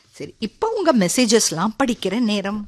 சரி இப்போ உங்க மெசேஜஸ்லாம் படிக்கிற நேரம்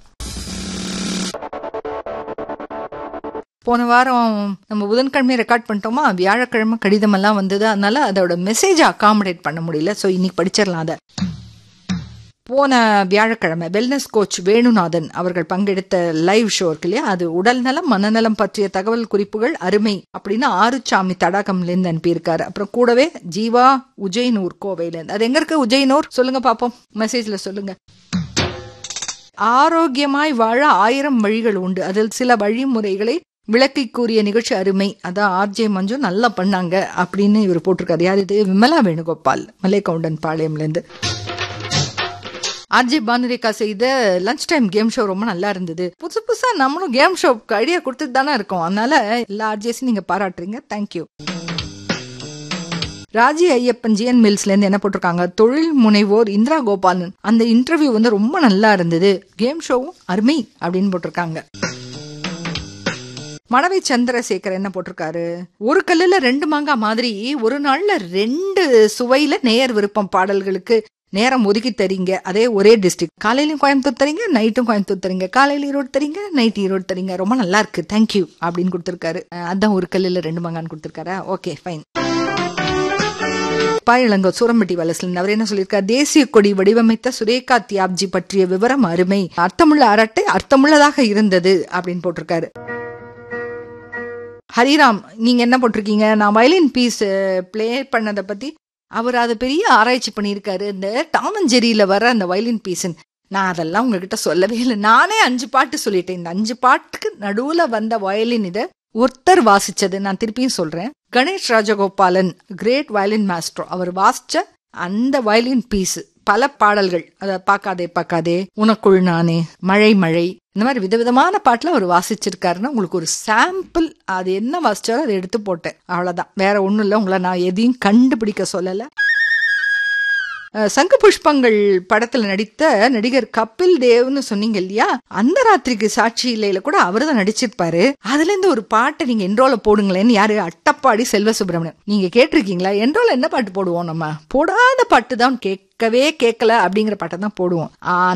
போன வாரம் நம்ம புதன்கிழமை ரெக்கார்ட் பண்ணிட்டோமா வியாழக்கிழமை கடிதமெல்லாம் வந்தது அதனால அதோட மெசேஜை அகாமடேட் பண்ண முடியல ஸோ இன்னைக்கு படிச்சிடலாம் அதை போன வியாழக்கிழமை வெல்னஸ் கோச் வேணுநாதன் அவர்கள் பங்கெடுத்த லைவ் ஷோ இருக்கு இல்லையா அது உடல் நலம் மனநலம் பற்றிய தகவல் குறிப்புகள் அருமை அப்படின்னு ஆறுசாமி தடாகம்லேருந்து அனுப்பியிருக்காரு அப்புறம் கூடவே ஜீவா உஜய்னூர் கோவையிலேருந்து அது எங்க இருக்கு உஜய்னூர் சொல்லுங்க பாப்போம் மெசேஜ்ல சொல்லுங்க ஆரோக்கியமாய் வாழ ஆயிரம் வழிகள் உண்டு அதில் சில வழிமுறைகளை விளக்கி கூறிய நிகழ்ச்சி அருமை அதான் ஆர்ஜே மஞ்சு நல்லா பண்ணாங்க அப்படின்னு இவர் போட்டிருக்காரு யார் இது விமலா வேணுகோபால் மலைக்கவுண்டன் பாளையம்லேருந்து ஆர்ஜே பானுரேகா செய்த லஞ்ச் டைம் கேம் ஷோ ரொம்ப நல்லா இருந்தது புதுசு புதுசா நம்மளும் கேம் ஷோக்கு ஐடியா கொடுத்துட்டு தானே இருக்கோம் அதனால எல்லா ஆர்ஜேஸையும் நீங்க பாராட்டுறீங்க தேங்க்யூ ராஜி ஐயப்பன் ஜிஎன் மில்ஸ்ல இருந்து என்ன போட்டிருக்காங்க தொழில் முனைவோர் இந்திரா கோபாலன் அந்த இன்டர்வியூ வந்து ரொம்ப நல்லா இருந்தது கேம் ஷோவும் அருமை அப்படின்னு போட்டிருக்காங்க மணவை சந்திரசேகர் என்ன போட்டிருக்காரு ஒரு கல்லுல ரெண்டு மாங்காய் மாதிரி ஒரு நாள்ல ரெண்டு சுவையில நேர் விருப்பம் பாடல்களுக்கு நேரம் ஒதுக்கி தரீங்க அதே ஒரே டிஸ்ட்ரிக்ட் காலையிலும் கோயம்புத்தூர் தரீங்க நைட்டும் கோயம்புத்தூர் தரீங்க காலையில ஈரோடு தரீங்க நைட் ஈரோடு தரீங்க ரொம்ப நல்லா இருக்கு தேங்க்யூ அப்படின்னு கொடுத்துருக்காரு அஹ் அதான் ஒரு கல்லுல ரெண்டு மாங்கான்னு கொடுத்துருக்காரா ஓகே ஃபைன் பாயிலங்க சூரம்பட்டி வலசில் அவர் என்ன சொல்லியிருக்கார் தேசிய கொடி வடிவமைத்த சுரேகா தியாப்ஜி பற்றிய விவரம் அருமை அர்த்தமுள்ள அரட்டை அர்த்தமுள்ளதாக இருந்தது அப்படின்னு போட்டிருக்காரு ஹரிராம் நீங்க என்ன போட்டிருக்கீங்க நான் வயலின் பீஸ் ப்ளே பண்ணதை பத்தி அவர் அதை பெரிய ஆராய்ச்சி பண்ணியிருக்காரு இந்த டாம் அண்ட் ஜெரியில வர அந்த வயலின் பீஸ்ன்னு நான் அதெல்லாம் உங்ககிட்ட சொல்லவே இல்லை நானே அஞ்சு பாட்டு சொல்லிட்டேன் இந்த அஞ்சு பாட்டுக்கு நடுவுல வந்த வயலின் இதை ஒருத்தர் வாசிச்சது நான் திருப்பியும் சொல்றேன் Ganesh Rajagopalan great violin master அவர் வாசிச்ச அந்த வயலின் பீஸ் பல பாடல்கள் அத பார்க்காதே பார்க்காதே உனக்குள் நானே மழை மழை இந்த மாதிரி விதவிதமான பாட்டுல அவர் வாசிச்சிருக்காருன்னா உங்களுக்கு ஒரு சாம்பிள் அது என்ன வாசிச்சாரோ அதை எடுத்து போட்டேன் அவ்வளவுதான் வேற ஒண்ணும் இல்லை உங்களை நான் எதையும் கண்டுபிடிக்க சொல்லல அஹ், சங்கு புஷ்பங்கள் படத்துல நடித்த நடிகர் கபில் தேவ்னு சொன்னீங்க இல்லையா அந்த ராத்திரிக்கு சாட்சி இல்லையில கூட அவர் தான் நடிச்சிருப்பாரு அதுல இருந்து ஒரு பாட்டை நீங்க என்ரோல போடுங்களேன்னு யாரு அட்டப்பாடி செல்வ சுப்பிரமணியம் நீங்க கேட்டிருக்கீங்களா என்ரோல என்ன பாட்டு போடுவோம் நம்ம போடாத பாட்டு தான் கேட்கவே கேட்கல அப்படிங்கிற பாட்டை தான் போடுவோம் ஆனா